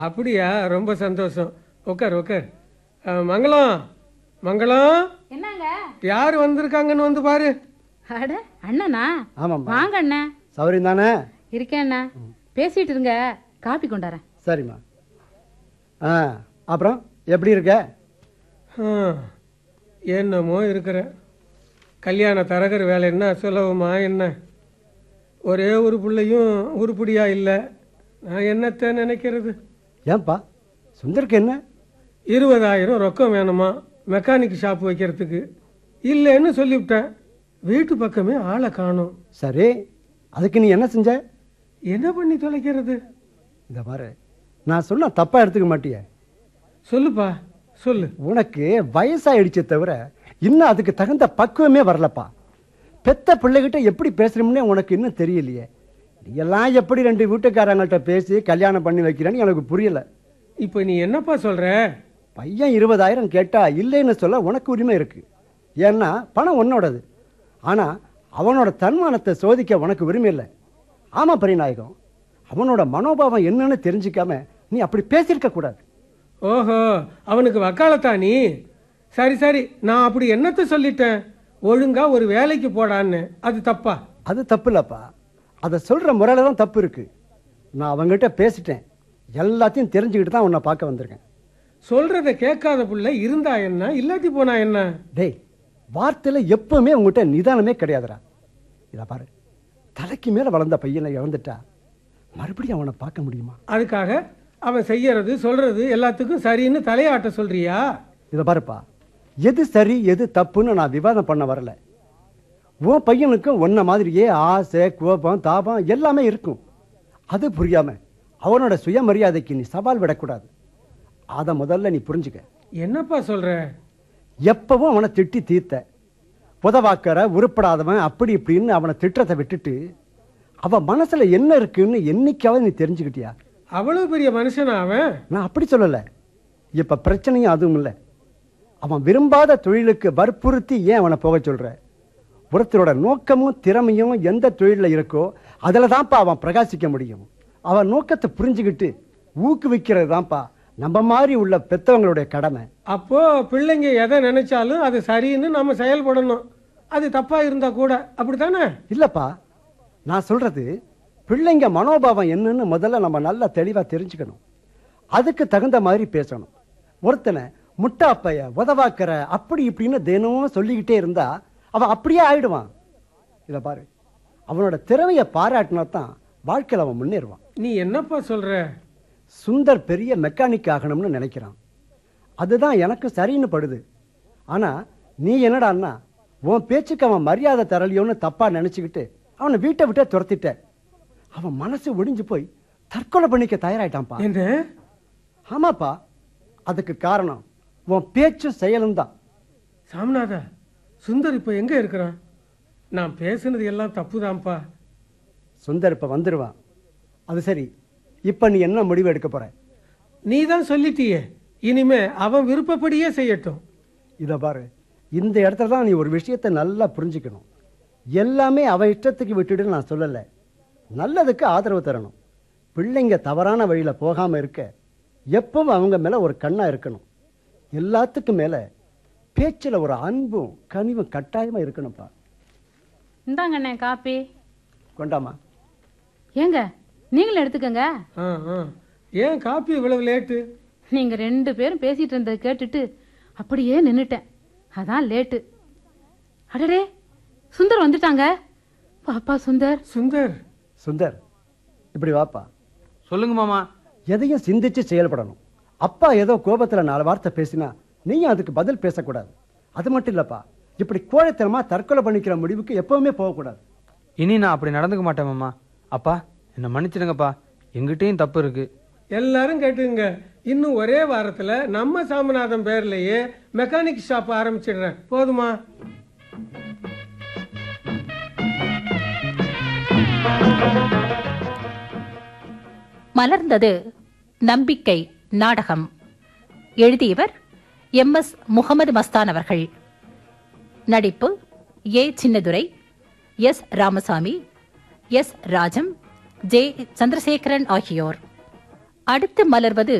அப்படியா ரொம்ப சந்தோஷம் உட்கார் உட்கார் அஹ், மங்களம் மங்களம் என்னங்க யார் வந்திருக்காங்கன்னு வந்து பாரு அட அண்ணனா ஆமாம்மா வாங்க அண்ணா சௌரியம் தானே இருக்கேன் அண்ணா பேசிட்டு இருங்க காப்பி கொண்டாரேன் சரிம்மா ஆ அப்புறம் எப்படி இருக்க ஹம், என்னமோ இருக்கிற கல்யாண தரகர் வேலை என்ன சுலபமா என்ன ஒரே ஒரு பிள்ளையும் உருப்படியா இல்லை நான் என்னத்தை நினைக்கிறது ஏன்பா சுந்தருக்கு என்ன இருபதாயிரம் ரொக்கம் வேணுமா மெக்கானிக் ஷாப் வைக்கிறதுக்கு இல்லைன்னு சொல்லிவிட்டேன் வீட்டு பக்கமே ஆளை காணும் சரி அதுக்கு நீ என்ன செஞ்ச என்ன பண்ணி தொலைக்கிறது இந்த பாரு நான் சொன்னா தப்பா எடுத்துக்க மாட்டியே சொல்லுப்பா சொல்லு உனக்கு வயசாயிடுச்சே தவிர இன்னும் அதுக்கு தகுந்த பக்குவமே வரலப்பா பெத்த பிள்ளைகிட்ட எப்படி பேசுறோம்னே உனக்கு இன்னும் தெரியலையே நீ எல்லாம் எப்படி ரெண்டு வீட்டுக்காரங்கள்ட்ட பேசி கல்யாணம் பண்ணி வைக்கிறேன்னு எனக்கு புரியல இப்போ நீ என்னப்பா சொல்ற பையன் இருபதாயிரம் கேட்டா இல்லைன்னு சொல்ல உனக்கு உரிமை இருக்கு ஏன்னா பணம் உன்னோடது ஆனா அவனோட தன்மானத்தை சோதிக்க உனக்கு உரிமை இல்லை ஆமா பரிநாயகம் அவனோட மனோபாவம் என்னன்னு தெரிஞ்சுக்காம நீ அப்படி பேசியிருக்க கூடாது ஓஹோ அவனுக்கு வக்காலத்தா நீ சரி சரி நான் அப்படி என்னத்த சொல்லிட்டேன் ஒழுங்கா ஒரு வேலைக்கு போடான்னு அது தப்பா அது தப்பு இல்லப்பா அதை சொல்ற முறையில தான் தப்பு இருக்கு நான் அவங்ககிட்ட பேசிட்டேன் எல்லாத்தையும் தெரிஞ்சுக்கிட்டு தான் உன்னை பார்க்க வந்திருக்கேன் சொல்றத கேட்காத புள்ள இருந்தா என்ன இல்லாட்டி போனா என்ன டேய் வார்த்தையில எப்பவுமே உங்ககிட்ட நிதானமே கிடையாதுடா இதை பாரு தலைக்கு மேல வளர்ந்த பையனை இழந்துட்டா மறுபடியும் அவனை பார்க்க முடியுமா அதுக்காக அவன் செய்யறது சொல்றது எல்லாத்துக்கும் சரின்னு தலையாட்ட சொல்றியா இதை பாருப்பா எது சரி எது தப்புன்னு நான் விவாதம் பண்ண வரல உன் பையனுக்கும் உன்ன மாதிரியே ஆசை கோபம் தாபம் எல்லாமே இருக்கும் அது புரியாம அவனோட சுயமரியாதைக்கு நீ சவால் விடக்கூடாது அதை முதல்ல நீ புரிஞ்சுக்க என்னப்பா சொல்ற எப்பவும் அவனை திட்டி தீர்த்த புதவாக்கற உருப்படாதவன் அப்படி இப்படின்னு அவனை திட்டத்தை விட்டுட்டு அவன் மனசுல என்ன இருக்குன்னு என்னைக்காவது நீ தெரிஞ்சுக்கிட்டியா அவ்வளவு பெரிய மனுஷனா அவன் நான் அப்படி சொல்லல இப்ப பிரச்சனையும் அதுவும் இல்லை அவன் விரும்பாத தொழிலுக்கு வற்புறுத்தி ஏன் அவனை போக சொல்ற ஒருத்தரோட நோக்கமும் திறமையும் எந்த தொழிலில் இருக்கோ அதில் தான்ப்பா அவன் பிரகாசிக்க முடியும் அவன் நோக்கத்தை புரிஞ்சுக்கிட்டு ஊக்குவிக்கிறது தான்ப்பா நம்ம மாதிரி உள்ள பெத்தவங்களுடைய கடமை அப்போ பிள்ளைங்க எதை நினைச்சாலும் அது சரின்னு நம்ம செயல்படணும் அது தப்பா இருந்தா கூட அப்படித்தானே இல்லப்பா நான் சொல்றது பிள்ளைங்க மனோபாவம் என்னன்னு முதல்ல நம்ம நல்லா தெளிவா தெரிஞ்சுக்கணும் அதுக்கு தகுந்த மாதிரி பேசணும் ஒருத்தனை முட்டாப்பைய உதவாக்கிற அப்படி இப்படின்னு தினமும் சொல்லிக்கிட்டே இருந்தா அவன் அப்படியே ஆயிடுவான் இதை பாரு அவனோட திறமையை பாராட்டினா தான் வாழ்க்கையில் அவன் முன்னேறுவான் நீ என்னப்பா சொல்ற சுந்தர் பெரிய மெக்கானிக் ஆகணும்னு நினைக்கிறான் அதுதான் எனக்கு சரின்னு படுது ஆனா நீ என்னடான்னா உன் பேச்சுக்கு அவன் மரியாதை தரலையோன்னு தப்பா நினைச்சுக்கிட்டு அவனை வீட்டை விட்டே துரத்திட்ட அவன் மனசு ஒடிஞ்சு போய் தற்கொலை பண்ணிக்க தயாராயிட்டான்ப்பா என்ன ஆமாப்பா அதுக்கு காரணம் உன் பேச்சும் செயலும் தான் சாமிநாதா சுந்தர் இப்ப எங்க இருக்கிறான் நான் பேசுனது எல்லாம் தப்புதான்ப்பா சுந்தர் இப்ப வந்துடுவான் அது சரி இப்ப நீ என்ன முடிவு எடுக்க போற நீ தான் சொல்லிட்டியே இனிமே அவன் விருப்பப்படியே செய்யட்டும் இதை பாரு இந்த இடத்துல தான் நீ ஒரு விஷயத்தை நல்லா புரிஞ்சுக்கணும் எல்லாமே அவ இஷ்டத்துக்கு விட்டுட்டு நான் சொல்லலை நல்லதுக்கு ஆதரவு தரணும் பிள்ளைங்க தவறான வழியில் போகாமல் இருக்க எப்பவும் அவங்க மேலே ஒரு கண்ணா இருக்கணும் எல்லாத்துக்கும் மேலே பேச்சில் ஒரு அன்பும் கனிவும் கட்டாயமாக இருக்கணும்ப்பா இந்தாங்க அண்ணே காப்பி கொண்டாமா ஏங்க நீங்களும் எடுத்துக்கங்க ஆ ஆ ஏன் காப்பி இவ்வளவு லேட்டு நீங்க ரெண்டு பேரும் பேசிட்டு இருந்ததை கேட்டுட்டு அப்படியே நின்னுட்டேன் அதான் லேட்டு அடடே சுந்தர் வந்துட்டாங்க பாப்பா சுந்தர் சுந்தர் சுந்தர் இப்படி வாப்பா சொல்லுங்க மாமா எதையும் சிந்திச்சு செயல்படணும் அப்பா ஏதோ கோபத்தில் நாலு வார்த்தை பேசினா நீயும் அதுக்கு பதில் பேசக்கூடாது அது மட்டும் இல்லப்பா இப்படி கோழைத்தனமா தற்கொலை பண்ணிக்கிற முடிவுக்கு எப்பவுமே போகக்கூடாது இனி நான் அப்படி நடந்துக்க மாட்டேன் மாமா அப்பா என்னை மன்னிச்சிடுங்கப்பா எங்கிட்டயும் தப்பு இருக்கு எல்லாரும் கேட்டுங்க இன்னும் ஒரே வாரத்துல நம்ம சாமிநாதன் பேர்லயே மெக்கானிக் ஷாப் ஆரம்பிச்சிடுறேன் போதுமா மலர்ந்தது நம்பிக்கை நாடகம் எழுதியவர் எம் எஸ் முகமது மஸ்தான் அவர்கள் நடிப்பு A Chinnadurai S Ramasamy S Rajam J Chandrasekaran ஆகியோர் அடுத்து மலர்வது